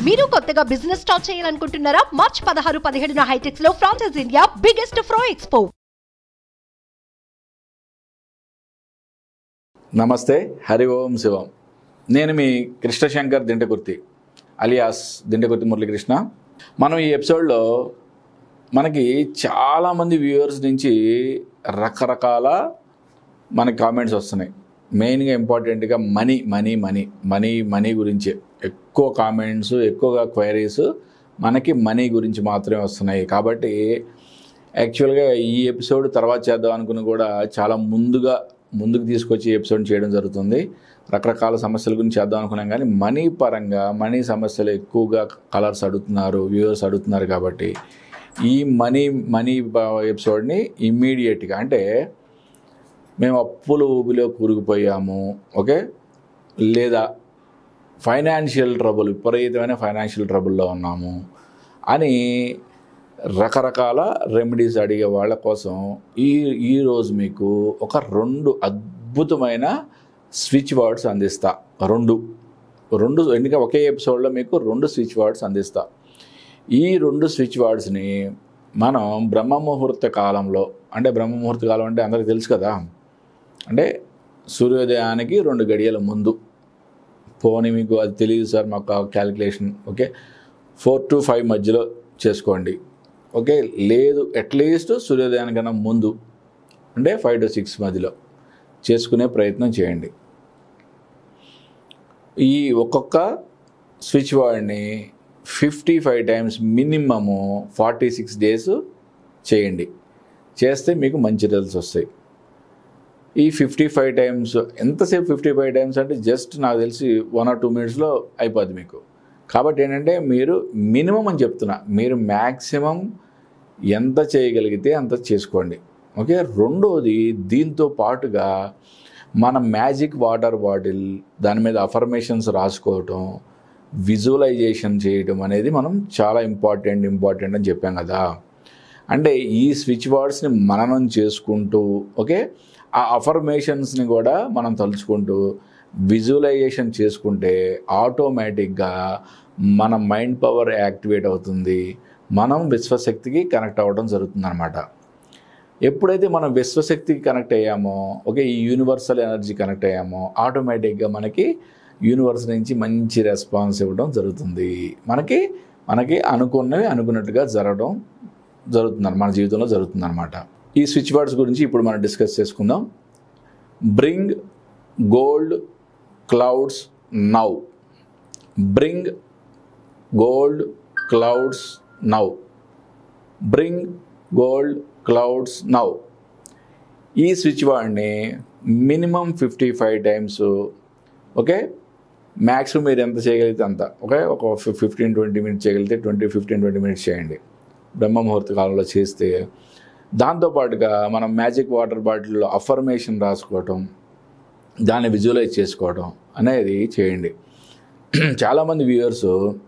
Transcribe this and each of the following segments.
మీరు కొత్తగా business start చేయాలనుకుంటున్నారా మార్చ్ పదహారు పదిహేడున హైటెక్స్ లో ఫ్రాన్సెస్ ఇండియా బిగ్గెస్ట్ ఫ్రో ఎక్స్పో నమస్తే హరి ఓం శివం నేను మీ కృష్ణశంకర్ దింటకుర్తి అలియాస్ దింటకుర్తి మురళీకృష్ణ మనం ఈ ఎపిసోడ్లో మనకి చాలామంది వ్యూవర్స్ నుంచి రకరకాల మనకి కామెంట్స్ వస్తున్నాయి మెయిన్గా ఇంపార్టెంట్గా money money money money money గురించి ఎక్కువ కామెంట్స్ ఎక్కువగా క్వైరీస్ మనకి మనీ గురించి మాత్రమే వస్తున్నాయి కాబట్టి యాక్చువల్గా ఈ ఎపిసోడ్ తర్వాత చేద్దాం అనుకుని కూడా చాలా ముందుగా ముందుకు తీసుకొచ్చి ఈ ఎపిసోడ్ చేయడం జరుగుతుంది రకరకాల సమస్యల గురించి చేద్దాం అనుకున్నాం కానీ మనీ పరంగా మనీ సమస్యలు ఎక్కువగా కలర్స్ అడుగుతున్నారు వ్యూవర్స్ అడుగుతున్నారు కాబట్టి ఈ మనీ మనీ ఎపిసోడ్ని ఇమ్మీడియట్గా అంటే మేము అప్పుల ఊబిలో కూరుకుపోయాము ఓకే లేదా ఫైనాన్షియల్ ట్రబుల్ విపరీతమైన ఫైనాన్షియల్ ట్రబుల్లో ఉన్నాము అని రకరకాల రెమెడీస్ అడిగే వాళ్ళ కోసం ఈ ఈరోజు మీకు ఒక రెండు అద్భుతమైన స్విచ్ వర్డ్స్ అందిస్తా రెండు రెండు ఎందుకంటే ఒకే ఎపిసోడ్లో మీకు రెండు స్విచ్ వర్డ్స్ అందిస్తా ఈ రెండు స్విచ్ వర్డ్స్ని మనం బ్రహ్మ ముహూర్త కాలంలో అంటే బ్రహ్మ ముహూర్త కాలం అంటే అందరికీ తెలుసు కదా అంటే సూర్యోదయానికి రెండు గడియల ముందు పోనీ మీకు అది తెలియదు సార్ మాకు calculation okay four to five మధ్యలో చేసుకోండి ఓకే లేదు అట్లీస్ట్ సూర్యోదయానికన్నా ముందు అంటే ఫైవ్ టు సిక్స్ మధ్యలో చేసుకునే ప్రయత్నం చేయండి ఈ ఒక్కొక్క స్విచ్ వర్డ్ని fifty five times minimum forty six days చేయండి చేస్తే మీకు మంచి రిజల్ట్స్ వస్తాయి ఈ ఫిఫ్టీ ఫైవ్ టైమ్స్ ఎంతసేపు ఫిఫ్టీ ఫైవ్ టైమ్స్ అంటే జస్ట్ నాకు తెలిసి వన్ ఆర్ టూ మినిట్స్లో అయిపోద్ది మీకు కాబట్టి ఏంటంటే మీరు మినిమం అని చెప్తున్నా మీరు మ్యాక్సిమం ఎంత చేయగలిగితే అంత చేసుకోండి ఓకే రెండోది దీంతో పాటుగా మన మ్యాజిక్ వాటర్ బాటిల్ దాని మీద అఫర్మేషన్స్ రాసుకోవటం విజువలైజేషన్ చేయటం అనేది మనం చాలా ఇంపార్టెంట్ ఇంపార్టెంట్ అని చెప్పాం కదా అంటే ఈ స్విచ్ వర్డ్స్ని మననం చేసుకుంటూ ఓకే ఆ అఫర్మేషన్స్ని కూడా మనం తలుచుకుంటూ విజువలైజేషన్ చేసుకుంటే ఆటోమేటిక్గా మన మైండ్ పవర్ యాక్టివేట్ అవుతుంది మనం విశ్వశక్తికి కనెక్ట్ అవ్వడం జరుగుతుంది అనమాట ఎప్పుడైతే మనం విశ్వశక్తికి కనెక్ట్ అయ్యామో ఓకే ఈ యూనివర్సల్ ఎనర్జీ కనెక్ట్ అయ్యామో ఆటోమేటిక్గా మనకి యూనివర్స్ నుంచి మంచి రెస్పాన్స్ ఇవ్వడం జరుగుతుంది మనకి మనకి అనుకున్నవి అనుకున్నట్టుగా జరగడం జరుగుతుంది మన జీవితంలో జరుగుతుంది అనమాట ఈ స్విచ్ వర్డ్స్ గురించి ఇప్పుడు మనం డిస్కస్ చేసుకుందాం bring gold clouds now bring gold clouds now bring gold clouds now ఈ స్విచ్ వర్డ్ని minimum fifty five times okay maximum మీరు ఎంత చేయగలిగితే అంత ఓకే ఒక ఫిఫ్టీన్ ట్వంటీ మినిట్స్ చేయగలిగితే ట్వంటీ ఫిఫ్టీన్ ట్వంటీ మినిట్స్ చేయండి బ్రహ్మ ముహూర్త కాలంలో చేస్తే దాంతోపాటుగా మనం మ్యాజిక్ వాటర్ బాటిల్లో అఫర్మేషన్ రాసుకోవటం దాన్ని విజువలైజ్ చేసుకోవటం అనేది చేయండి చాలామంది వ్యూయర్స్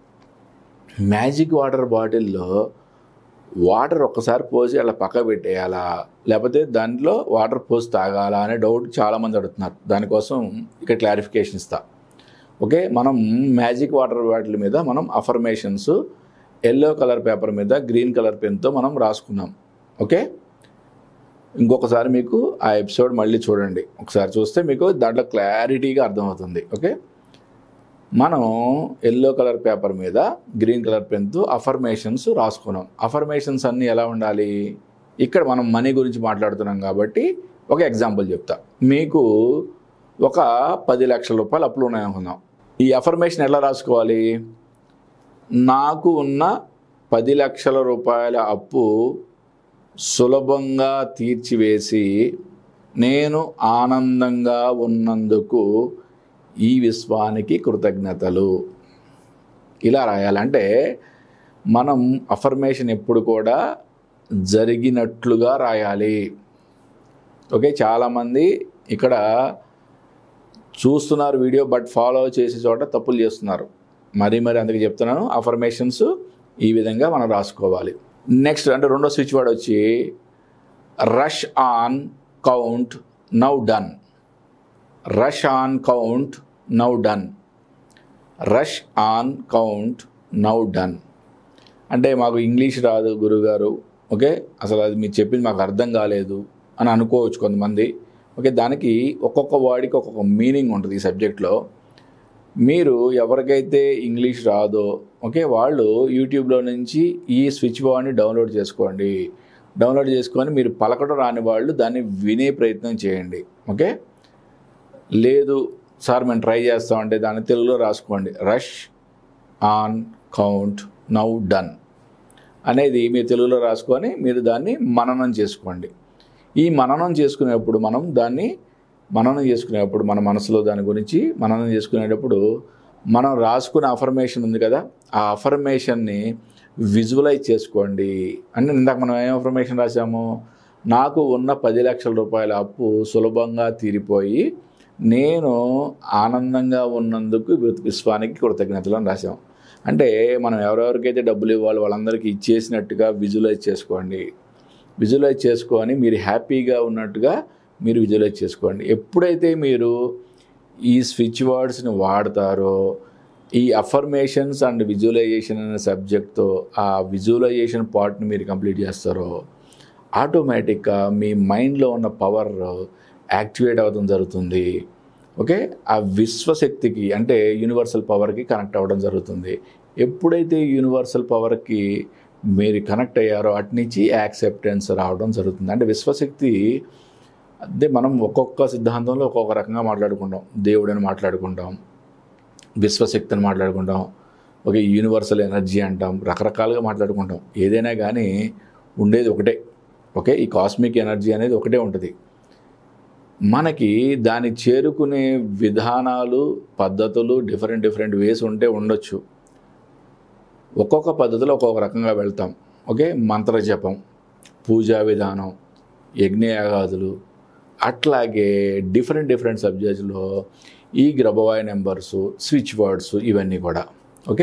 మ్యాజిక్ వాటర్ బాటిల్లో వాటర్ ఒక్కసారి పోసి అలా పక్క పెట్టేయాలా లేకపోతే దాంట్లో వాటర్ పోసి తాగాలా అనే డౌట్ చాలామంది అడుగుతున్నారు దానికోసం ఇక్కడ క్లారిఫికేషన్ ఇస్తా ఓకే మనం మ్యాజిక్ వాటర్ బాటిల్ మీద మనం అఫర్మేషన్స్ ఎల్లో కలర్ పేపర్ మీద గ్రీన్ కలర్ పెన్తో మనం రాసుకున్నాం ఓకే ఇంకొకసారి మీకు ఆ ఎపిసోడ్ మళ్ళీ చూడండి ఒకసారి చూస్తే మీకు దాంట్లో క్లారిటీగా అర్థమవుతుంది ఓకే మనం ఎల్లో కలర్ పేపర్ మీద గ్రీన్ కలర్ పెన్తో అఫర్మేషన్స్ రాసుకున్నాం అఫర్మేషన్స్ అన్నీ ఎలా ఉండాలి ఇక్కడ మనం మనీ గురించి మాట్లాడుతున్నాం కాబట్టి ఒక ఎగ్జాంపుల్ చెప్తా మీకు ఒక పది లక్షల రూపాయలు అప్పులు ఉన్నాయనుకుందాం ఈ అఫర్మేషన్ ఎలా రాసుకోవాలి నాకు ఉన్న పది లక్షల రూపాయల అప్పు సులభంగా తీర్చివేసి నేను ఆనందంగా ఉన్నందుకు ఈ విశ్వానికి కృతజ్ఞతలు ఇలా రాయాలంటే మనం అఫర్మేషన్ ఎప్పుడు కూడా జరిగినట్లుగా రాయాలి ఓకే చాలామంది ఇక్కడ చూస్తున్నారు వీడియో బట్ ఫాలో చేసే చోట తప్పులు చేస్తున్నారు మరీ మరి అందుకే చెప్తున్నాను అఫర్మేషన్స్ ఈ విధంగా మనం రాసుకోవాలి నెక్స్ట్ అంటే రెండో స్విచ్ వర్డ్ వచ్చి rush on count now done rush on count now done rush on count now done అంటే మాకు ఇంగ్లీష్ రాదు గురుగారు ఓకే అసలు అది మీరు చెప్పింది మాకు అర్థం కాలేదు అని అనుకోవచ్చు కొంతమంది ఓకే దానికి ఒక్కొక్క వాడికి ఒక్కొక్క మీనింగ్ ఉంటుంది ఈ సబ్జెక్ట్లో మీరు ఎవరికైతే ఇంగ్లీష్ రాదో ఓకే వాళ్ళు యూట్యూబ్లో నుంచి ఈ స్విచ్ బోర్డ్ని డౌన్లోడ్ చేసుకోండి డౌన్లోడ్ చేసుకొని మీరు పలకడం రాని వాళ్ళు దాన్ని వినే ప్రయత్నం చేయండి ఓకే లేదు సార్ మేము ట్రై చేస్తామంటే దాన్ని తెలుగులో రాసుకోండి rush on count now done అనేది మీరు తెలుగులో రాసుకొని మీరు దాన్ని మననం చేసుకోండి ఈ మననం చేసుకునేప్పుడు మనం దాన్ని మననం చేసుకునేప్పుడు మన మనసులో దాని గురించి మననం చేసుకునేటప్పుడు మనం రాసుకునే అఫర్మేషన్ ఉంది కదా ఆ అఫర్మేషన్ని విజువలైజ్ చేసుకోండి అంటే ఇందాక మనం ఏం అఫర్మేషన్ రాసాము నాకు ఉన్న పది లక్షల రూపాయల అప్పు సులభంగా తీరిపోయి నేను ఆనందంగా ఉన్నందుకు విశ్వానికి కృతజ్ఞతలు అని రాసాం అంటే మనం ఎవరెవరికైతే డబ్బులు ఇవ్వాలి వాళ్ళందరికీ ఇచ్చేసినట్టుగా విజువలైజ్ చేసుకోండి విజువలైజ్ చేసుకొని మీరు హ్యాపీగా ఉన్నట్టుగా మీరు విజువలైజ్ చేసుకోండి ఎప్పుడైతే మీరు ఈ స్విచ్ వర్డ్స్ని వాడతారో ఈ అఫర్మేషన్స్ అండ్ విజువలైజేషన్ అనే సబ్జెక్ట్తో ఆ విజువలైజేషన్ పార్ట్ని మీరు కంప్లీట్ చేస్తారో ఆటోమేటిక్గా మీ మైండ్లో ఉన్న పవర్ యాక్టివేట్ అవ్వడం జరుగుతుంది ఓకే ఆ విశ్వశక్తికి అంటే యూనివర్సల్ పవర్కి కనెక్ట్ అవ్వడం జరుగుతుంది ఎప్పుడైతే యూనివర్సల్ పవర్కి మీరు కనెక్ట్ అయ్యారో అటు నుంచి యాక్సెప్టెన్స్ రావడం జరుగుతుంది అంటే విశ్వశక్తి అదే మనం ఒక్కొక్క సిద్ధాంతంలో ఒక్కొక్క రకంగా మాట్లాడుకుంటాం దేవుడని మాట్లాడుకుంటాం విశ్వశక్తిని మాట్లాడుకుంటాం ఓకే యూనివర్సల్ ఎనర్జీ అంటాం రకరకాలుగా మాట్లాడుకుంటాం ఏదైనా కానీ ఉండేది ఒకటే ఓకే ఈ కాస్మిక్ ఎనర్జీ అనేది ఒకటే ఉంటుంది మనకి దాన్ని చేరుకునే విధానాలు పద్ధతులు డిఫరెంట్ డిఫరెంట్ వేస్ ఉంటే ఉండొచ్చు ఒక్కొక్క పద్ధతిలో ఒక్కొక్క రకంగా వెళ్తాం ఓకే మంత్ర జపం పూజా విధానం యజ్ఞయాగాదులు అట్లాగే డిఫరెంట్ డిఫరెంట్ సబ్జెక్ట్స్లో ఈ గ్రబవాయ్ నెంబర్స్ స్విచ్ వర్డ్స్ ఇవన్నీ కూడా ఓకే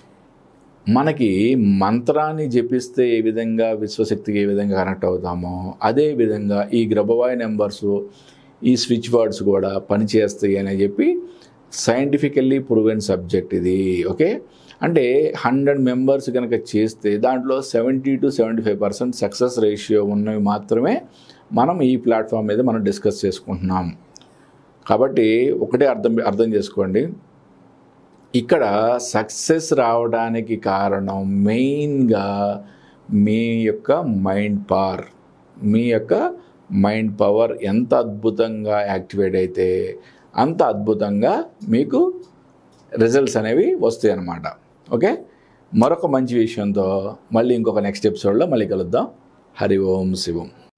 మనకి మంత్రాన్ని జపిస్తే ఏ విధంగా విశ్వశక్తికి ఏ విధంగా కనెక్ట్ అవుతామో అదే విధంగా ఈ గ్రబవాయ్ నెంబర్స్ ఈ స్విచ్ వర్డ్స్ కూడా పనిచేస్తాయి అని చెప్పి సైంటిఫికల్లీ ప్రూవెన్ సబ్జెక్ట్ ఇది ఓకే అంటే హండ్రెడ్ మెంబర్స్ కనుక చేస్తే దాంట్లో seventy two seventy five percent success ratio ఉన్నవి మాత్రమే మనం ఈ ప్లాట్ఫామ్ మీద మనం డిస్కస్ చేసుకుంటున్నాం కాబట్టి ఒకటే అర్థం అర్థం చేసుకోండి ఇక్కడ సక్సెస్ రావడానికి కారణం మెయిన్గా మీ యొక్క మైండ్ పవర్ మీ యొక్క మైండ్ పవర్ ఎంత అద్భుతంగా యాక్టివేట్ అయితే అంత అద్భుతంగా మీకు రిజల్ట్స్ అనేవి వస్తాయి అన్నమాట ఓకే మరొక మంచి విషయంతో మళ్ళీ ఇంకొక నెక్స్ట్ ఎపిసోడ్లో మళ్ళీ కలుద్దాం హరి ఓం శివం